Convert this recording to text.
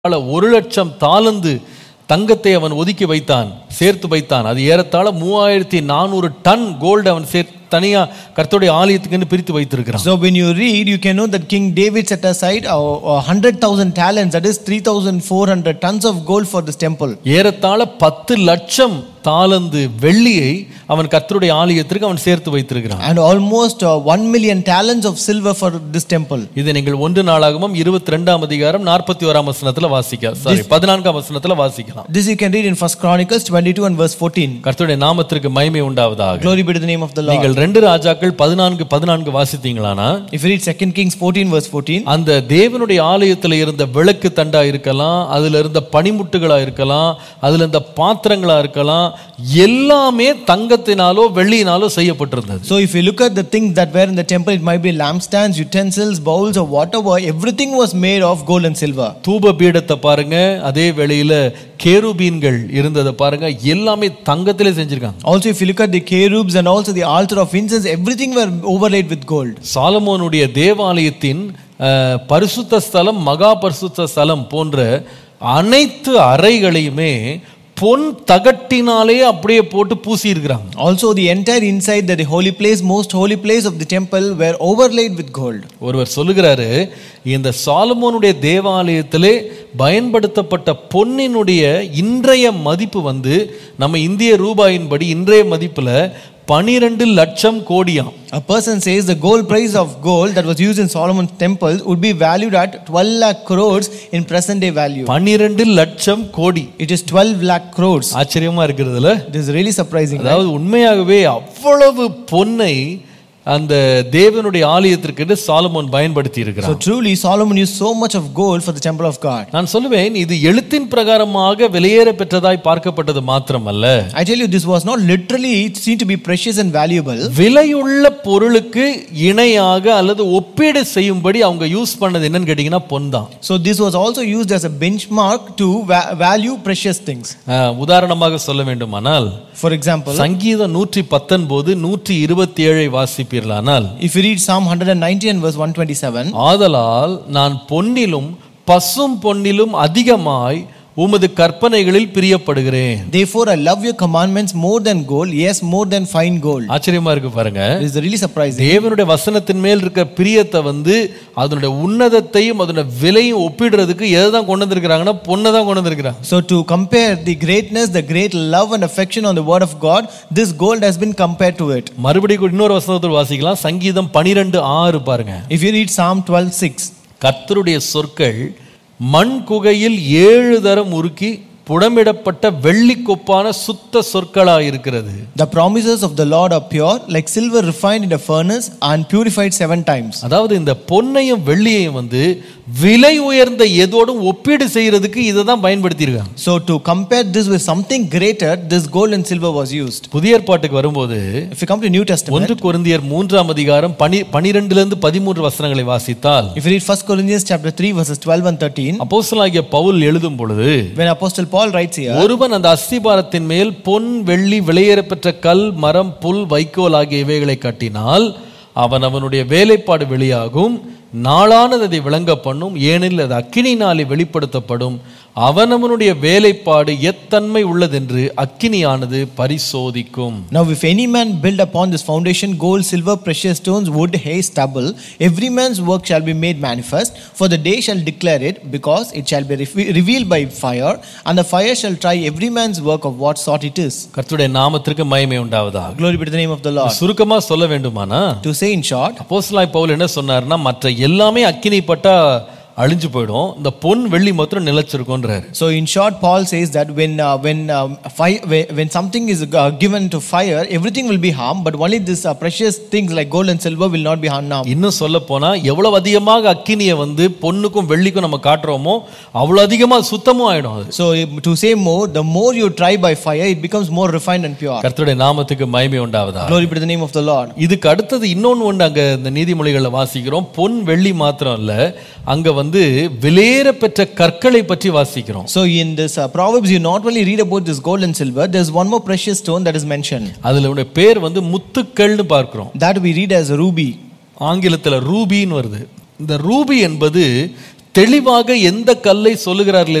ஏறத்தாழ ஒரு லட்சம் தாலந்து தங்கத்தை அவன் ஒதுக்கி வைத்தான் சேர்த்து வைத்தான் அது ஏறத்தாழ மூவாயிரத்தி நானூறு டன் கோல்டு அவன் சேர் தனியா கர்த்தருடைய ஆலயத்துக்குன்னு பிரித்து வைத்திருக்கிறான் So when you read, you can know that King David set aside uh, uh, 100,000 talents, that is 3,400 tons of gold for this temple. ஏறத்தாழ பத்து லட்சம் தாலந்து வெள்ளியை அவன் கர்த்தருடைய ஆலயத்திற்கு அவன் சேர்த்து வைத்திருக்கிறான் And almost uh, 1 million talents of silver for this temple. இதை நீங்கள் ஒன்று நாளாகவும் இருபத்தி ரெண்டாம் அதிகாரம் நாற்பத்தி ஓராம் வசனத்துல வாசிக்க சாரி பதினான்காம் வசனத்துல வாசிக்கலாம் This you can read in First Chronicles 22 and verse 14. கர்த்தருடைய நாமத்திற்கு மகிமை உண்டாவதாக Glory be to the name of the Lord. நீங்கள் ரெண்டு ராஜாக்கள் பதினான்கு பதினான்கு வாசித்தீங்களானா If you read 2 Kings 14 verse 14, அந்த தேவனுடைய ஆலயத்தில் இருந்த விளக்கு தண்டா இருக்கலாம் அதுல இருந்த பனிமுட்டுகளா இருக்கலாம் அதுல இருந்த பாத்திரங்களா இருக்கலாம் எல்லாமே தங்கத்தினாலோ வெள்ளியினாலோ செய்யப்பட்டிருந்தது So if you look at the things that were in the temple, it might be lampstands, utensils, bowls, or whatever. Everything was made of gold and silver. தூப பீடத்தை பாருங்க அதே வேளையில கேருபீன்கள் இருந்ததை பாருங்க எல்லாமே தங்கத்திலே செஞ்சிருக்காங்க Also, if you look at the cherubs and also the altar of incense, everything were overlaid with gold. சாலமோனுடைய தேவாலயத்தின் அஹ், பரிசுத்த ஸ்தலம் மகா பரிசுத்த ஸ்தலம் போன்ற அனைத்து அறைகளையுமே பொன் தகட்டினாலே அப்படியே போட்டு பூசி இருக்கிறாங்க Also, the entire inside that the holy place, most holy place of the temple, were overlaid with gold. ஒருவர் சொல்லுகிறாரு இந்த சாலமோனுடைய தேவாலயத்திலே பயன்படுத்தப்பட்ட பொன்னினுடைய இன்றைய மதிப்பு வந்து நம்ம இந்திய ரூபாயின்படி இன்றைய மதிப்புல பனிரெண்டு லட்சம் கோடியாம் A person says the gold price of gold that was used in Solomon's temple would be valued at 12 lakh crores in present day value. பனிரெண்டு லட்சம் கோடி It is 12 lakh crores. ஆச்சரியமா இருக்கிறதுல This is really surprising. right? அதாவது உண்மையாகவே அவ்வளவு பொன்னை அந்த தேவனுடைய ஆலயத்திற்கு சாலமோன் பயன்படுத்தி So இருக்கிறார் truly, Solomon used so much of gold for the temple of God. நான் சொல்லுவேன் இது எழுத்தின் பிரகாரமாக வெளியேற பெற்றதாய் பார்க்கப்பட்டது மாத்திரமல்ல I tell you, this was not literally seen to be precious and valuable. விலையுள்ள பொருளுக்கு இணையாக அல்லது ஒப்பீடு செய்யும்படி அவங்க யூஸ் பண்ணது என்னன்னு கேட்டீங்கன்னா பொன் தான் So this was also used as a benchmark to va- value precious things. அஹ், உதாரணமாக சொல்ல வேண்டுமானால் For example, சங்கீதம் நூற்றி பத்தொன்பது நூற்றி இருபத்தி ஏழை வாசிப்பீர்களானால் if you read Psalm 190 and verse 127, ஆதலால் நான் பொன்னிலும் பசும் பொன்னிலும் அதிகமாய் உமது கற்பனைகளில் பிரியப்படுகிறேன் therefore I love your commandments more than gold, yes, more than fine gold. ஆச்சரியமா இருக்கு பாருங்க This is really surprising. தேவனுடைய வசனத்தின் மேல் இருக்க பிரியத்தை வந்து அதனுடைய உன்னதத்தையும் அதனுடைய விலையும் ஒப்பிடுறதுக்கு எதை தான் கொண்டு வந்திருக்கிறாங்கன்னா பொண்ணை தான் கொண்டு வந்திருக்கிறாங்க So to compare the greatness, the great love and affection on the word of God, this gold has been compared to it. மறுபடியும் கூட இன்னொரு வசனத்தில் வாசிக்கலாம் சங்கீதம் பனிரெண்டு ஆறு பாருங்க If you read Psalm 12 6, கர்த்தருடைய சொற்கள் மண் குகையில் ஏழு தரம் உருக்கி புடமிடப்பட்ட வெள்ளி கொப்பான சுத்த சொற்களாய் இருக்கிறது the promises of the Lord are pure, like silver refined in a furnace and purified seven times. அதாவது இந்த பொன்னையும் வெள்ளியையும் வந்து விலை உயர்ந்த எதோடும் ஒப்பீடு செய்யறதுக்கு இதை தான் பயன்படுத்தியிருக்காங்க So to compare this with something greater, this gold and silver was used. புதிய ஏற்பாட்டுக்கு வரும்போது If you come to New Testament, ஒன்று கொரிந்தியர் மூன்றாம் அதிகாரம் பனி பனிரெண்டுல இருந்து பதிமூன்று வசனங்களை வாசித்தால் if you read 1 Corinthians chapter 3 verses 12 and 13, அப்போஸ்தலனாகிய பவுல் எழுதும் பொழுது when Apostle Paul writes here, ஒருவன் அந்த அஸ்திபாரத்தின் மேல் பொன் வெள்ளி விலையேறப்பெற்ற கல் மரம் புல் வைக்கோல் ஆகிய இவைகளை கட்டினால் அவன் அவனுடைய வேலைப்பாடு வெளியாகும் நாளானது அதை விளங்க பண்ணும் ஏனெனில் அது அக்கினினாலே வெளிப்படுத்தப்படும் அவன் அவனுடைய வேலைப்பாடு எத்தன்மை உள்ளதென்று அக்கினியானது பரிசோதிக்கும் Now, if any man build upon this foundation gold, silver, precious stones, wood, hay, stubble, every man's work shall be made manifest, for the day shall declare it, because it shall be re- revealed by fire, and the fire shall try every man's work of what sort it is. கர்த்தருடைய நாமத்திற்கு மகிமை உண்டாவதாக Glory be to the name of the Lord. சுருக்கமா சொல்ல வேண்டுமானா To say in short, அப்போஸ்தலனாகிய பவுல் என்ன சொன்னார்னா மற்ற எல்லாமே அக்கினி பட்டா அழிஞ்சு போயிடும் இந்த பொன் வெள்ளி மாத்திரம் நிலைச்சிருக்கும்ன்றாரு so in short, Paul says that when uh, when um, fire, when when something is uh, given to fire, everything will be harmed, but only this uh, precious things like gold and silver will not be harmed. இன்னும் சொல்ல போனா எவ்வளவு அதிகமாக அக்கினியை வந்து பொண்ணுக்கும் வெள்ளிக்கும் நம்ம காட்டுறோமோ அவ்வளவு அதிகமா சுத்தமும் ஆயிடும் அது So to say more, the more you try by fire, it becomes more refined and pure. கர்த்தருடைய நாமத்துக்கு மகிமை உண்டாவதா Glory be to the name of the Lord. இதுக்கு அடுத்தது இன்னொன்னு ஒன்று அங்க இந்த நீதிமொழிகளில் வாசிக்கிறோம் பொன் வெள்ளி மாத்திரம் இல்ல அங்க வந்து விலையேற பெற்ற கற்களை பற்றி வாசிக்கிறோம் So in this uh, Proverbs, you not only read about this gold and silver, there's one more precious stone that is mentioned. அதுல உடைய பேர் வந்து முத்துக்கள்னு பார்க்கிறோம் That we read as ruby. ஆங்கிலத்துல ரூபின்னு வருது இந்த ரூபி என்பது தெளிவாக எந்த கல்லை சொல்லுகிறார்கள்